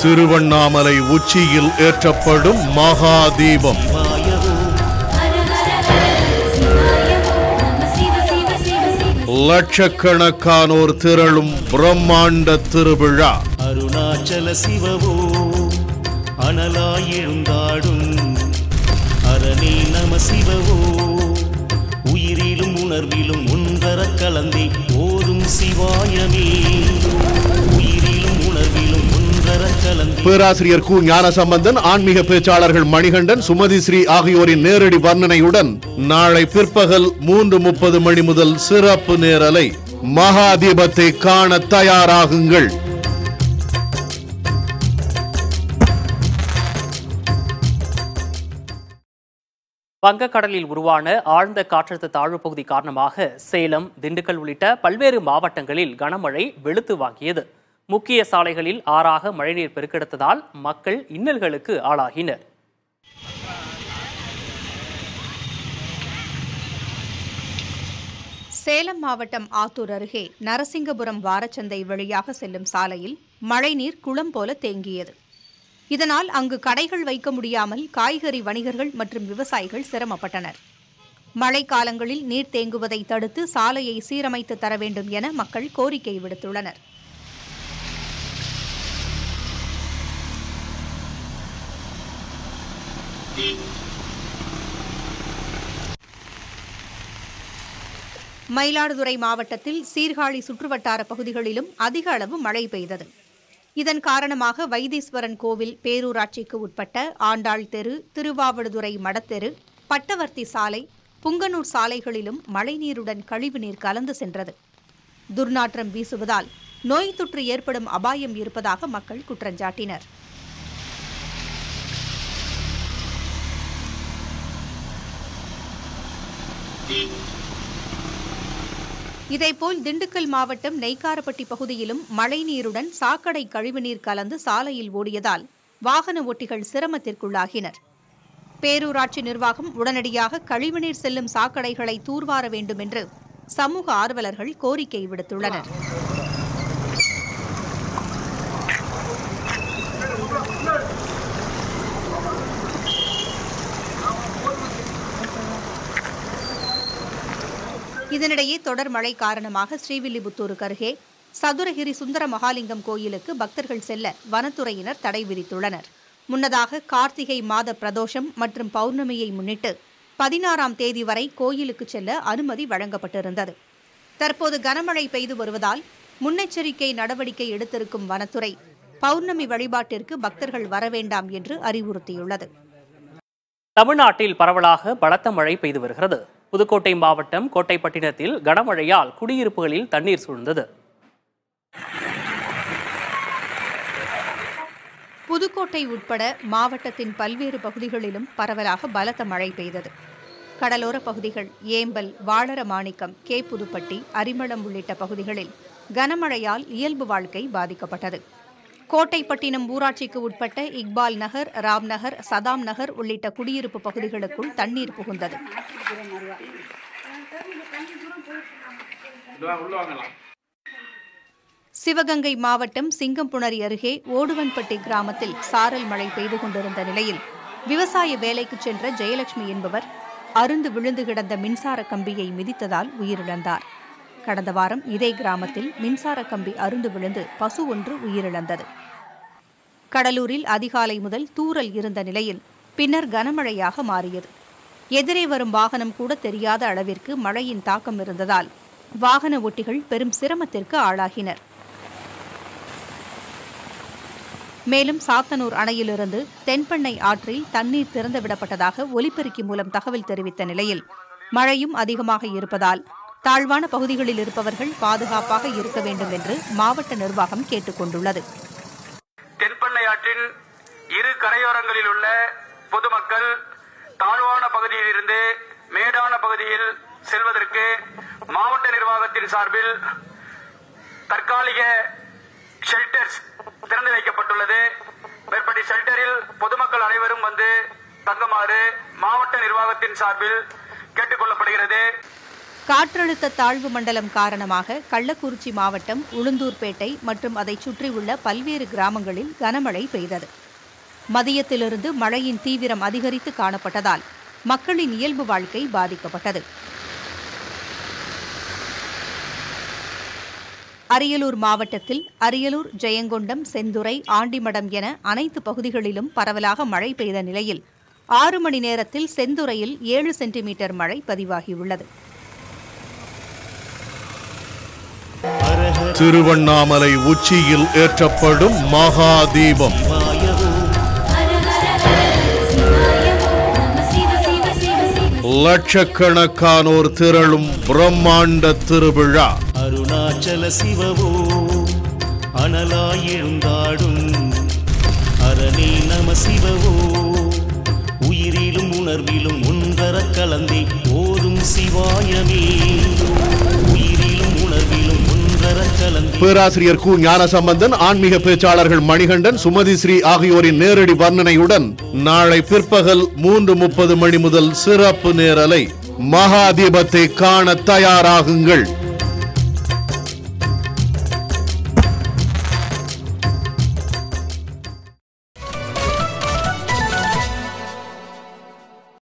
திருவண்ணாமலை உச்சியில் ஏற்றப்படும் மகா தீபம் லட்சக்கணக்கானோர் திரளும் பிரம்மாண்ட திருவிழா அருணாச்சல சிவவோ அனலாயெழுந்தாடும் அரணே நம சிவவோ உயிரிலும் உணர்விலும் ஒன்றர கலந்தே ஓதும் சிவாயமே உயிரிலும் உணர்விலும் ஒன்றர கலந்தே பேராசிரியர் கு ஞானசம்பந்தன் ஆன்மீக பேச்சாளர்கள் மணிகண்டன் சுமதி ஸ்ரீ ஆகியோரின் நேரடி வர்ணனையுடன் நாளை பிற்பகல் மூன்று முப்பது மணி முதல் சிறப்பு நேரலை மகா தீபத்தை காண தயாராகுங்கள் வங்கக்கடலில் உருவான ஆழ்ந்த காற்றழுத்த தாழ்வு பகுதி காரணமாக சேலம் திண்டுக்கல் உள்ளிட்ட பல்வேறு மாவட்டங்களில் கனமழை வெளுத்து வாங்கியது முக்கிய சாலைகளில் ஆறாக மழைநீர் பெருக்கெடுத்ததால் மக்கள் இன்னல்களுக்கு ஆளாகினர் சேலம் மாவட்டம் ஆத்தூர் அருகே நரசிங்கபுரம் வாரச்சந்தை வழியாக செல்லும் சாலையில் மழைநீர் குளம் போல தேங்கியது இதனால் அங்கு கடைகள் வைக்க முடியாமல் காய்கறி வணிகர்கள் மற்றும் விவசாயிகள் சிரமப்பட்டனர் மழைக்காலங்களில் நீர் தேங்குவதை தடுத்து சாலையை சீரமைத்து தர வேண்டும் என மக்கள் கோரிக்கை விடுத்துள்ளனர் மயிலாடுதுறை மாவட்டத்தில் சீர்காழி சுற்றுவட்டார பகுதிகளிலும் அதிக அளவு மழை பெய்தது இதன் காரணமாக வைத்தீஸ்வரன் கோவில் பேரூராட்சிக்கு உட்பட்ட ஆண்டாள் தெரு திருவாவடுதுறை மடத்தெரு பட்டவர்த்தி சாலை புங்கனூர் சாலைகளிலும் மழைநீருடன் கழிவுநீர் கலந்து சென்றது துர்நாற்றம் வீசுவதால் நோய் தொற்று ஏற்படும் அபாயம் இருப்பதாக மக்கள் குற்றஞ்சாட்டினர் இதேபோல் திண்டுக்கல் மாவட்டம் நெய்க்காரப்பட்டி பகுதியிலும் மழைநீருடன் சாக்கடை கழிவுநீர் கலந்து சாலையில் ஓடியதால் வாகன ஓட்டிகள் சிரமத்திற்குள்ளாகினர் பேரூராட்சி நிர்வாகம் உடனடியாக கழிவுநீர் செல்லும் சாக்கடைகளை தூர்வார வேண்டும் என்று சமூக ஆர்வலர்கள் கோரிக்கை விடுத்துள்ளனர் இதனிடையே தொடர் மழை காரணமாக ஸ்ரீவில்லிபுத்தூருக்கு அருகே சதுரகிரி சுந்தர மகாலிங்கம் கோயிலுக்கு பக்தர்கள் செல்ல வனத்துறையினர் தடை விதித்துள்ளனர் முன்னதாக கார்த்திகை மாத பிரதோஷம் மற்றும் பௌர்ணமியை முன்னிட்டு பதினாறாம் தேதி வரை கோயிலுக்கு செல்ல அனுமதி வழங்கப்பட்டிருந்தது தற்போது கனமழை பெய்து வருவதால் முன்னெச்சரிக்கை நடவடிக்கை எடுத்திருக்கும் வனத்துறை பௌர்ணமி வழிபாட்டிற்கு பக்தர்கள் வரவேண்டாம் என்று அறிவுறுத்தியுள்ளது தமிழ்நாட்டில் பரவலாக பலத்த மழை பெய்து வருகிறது புதுக்கோட்டை மாவட்டம் கோட்டைப்பட்டினத்தில் கனமழையால் குடியிருப்புகளில் தண்ணீர் சூழ்ந்தது புதுக்கோட்டை உட்பட மாவட்டத்தின் பல்வேறு பகுதிகளிலும் பரவலாக பலத்த மழை பெய்தது கடலோர பகுதிகள் ஏம்பல் வாழரமாணிக்கம் கே புதுப்பட்டி அரிமளம் உள்ளிட்ட பகுதிகளில் கனமழையால் இயல்பு வாழ்க்கை பாதிக்கப்பட்டது கோட்டைப்பட்டினம் ஊராட்சிக்கு உட்பட்ட இக்பால் நகர் ராம் நகர் சதாம் நகர் உள்ளிட்ட குடியிருப்பு பகுதிகளுக்குள் தண்ணீர் புகுந்தது சிவகங்கை மாவட்டம் சிங்கம்புணரி அருகே ஓடுவன்பட்டி கிராமத்தில் சாரல் மழை பெய்து கொண்டிருந்த நிலையில் விவசாய வேலைக்கு சென்ற ஜெயலட்சுமி என்பவர் அருந்து விழுந்து கிடந்த மின்சார கம்பியை மிதித்ததால் உயிரிழந்தார் கடந்த வாரம் இதே கிராமத்தில் மின்சார கம்பி அருந்து விழுந்து பசு ஒன்று உயிரிழந்தது கடலூரில் அதிகாலை முதல் தூறல் இருந்த நிலையில் பின்னர் கனமழையாக மாறியது எதிரே வரும் வாகனம் கூட தெரியாத அளவிற்கு மழையின் தாக்கம் இருந்ததால் வாகன ஓட்டிகள் பெரும் சிரமத்திற்கு ஆளாகினர் மேலும் சாத்தனூர் அணையிலிருந்து தென்பெண்ணை ஆற்றில் தண்ணீர் திறந்துவிடப்பட்டதாக ஒலிபெருக்கி மூலம் தகவல் தெரிவித்த நிலையில் மழையும் அதிகமாக இருப்பதால் தாழ்வான பகுதிகளில் இருப்பவர்கள் பாதுகாப்பாக இருக்க வேண்டும் என்று மாவட்ட நிர்வாகம் கேட்டுக் கொண்டுள்ளது தென்பெண்ணை ஆற்றின் இரு கரையோரங்களில் உள்ள பொதுமக்கள் தாழ்வான பகுதியில் இருந்து மேடான பகுதியில் செல்வதற்கு மாவட்ட நிர்வாகத்தின் சார்பில் தற்காலிக ஷெல்டர்ஸ் திறந்து வைக்கப்பட்டுள்ளது மேற்படி ஷெல்டரில் பொதுமக்கள் அனைவரும் வந்து தங்குமாறு மாவட்ட நிர்வாகத்தின் சார்பில் கேட்டுக்கொள்ளப்படுகிறது காற்றழுத்த தாழ்வு மண்டலம் காரணமாக கள்ளக்குறிச்சி மாவட்டம் உளுந்தூர்பேட்டை மற்றும் அதைச் சுற்றியுள்ள பல்வேறு கிராமங்களில் கனமழை பெய்தது மதியத்திலிருந்து மழையின் தீவிரம் அதிகரித்து காணப்பட்டதால் மக்களின் இயல்பு வாழ்க்கை பாதிக்கப்பட்டது அரியலூர் மாவட்டத்தில் அரியலூர் ஜெயங்கொண்டம் செந்துறை ஆண்டிமடம் என அனைத்து பகுதிகளிலும் பரவலாக மழை பெய்த நிலையில் ஆறு மணி நேரத்தில் செந்துறையில் ஏழு சென்டிமீட்டர் மழை பதிவாகியுள்ளது திருவண்ணாமலை உச்சியில் ஏற்றப்படும் மகாதீபம் வாயவோ லட்சக்கணக்கானோர் திரளும் பிரம்மாண்ட திருவிழா அருணாச்சல சிவவோ அனலாய் எழுந்தாடும் அரணே நம சிவவோ உயிரிலும் உணர்விலும் ஒன்றரக் கலந்தே ஓதும் சிவாயமே உயிரிலும் உணர்விலும் ஒன்றரக் கலந்தே பேராசிரியர் கு ஞானசம்பந்தன் ஆன்மீக பேச்சாளர்கள் மணிகண்டன் சுமதி ஸ்ரீ ஆகியோரின் நேரடி வர்ணனையுடன் நாளை பிற்பகல் மூன்று முப்பது மணி முதல் சிறப்பு நேரலை மகாதீபத்தை காண தயாராகுங்கள்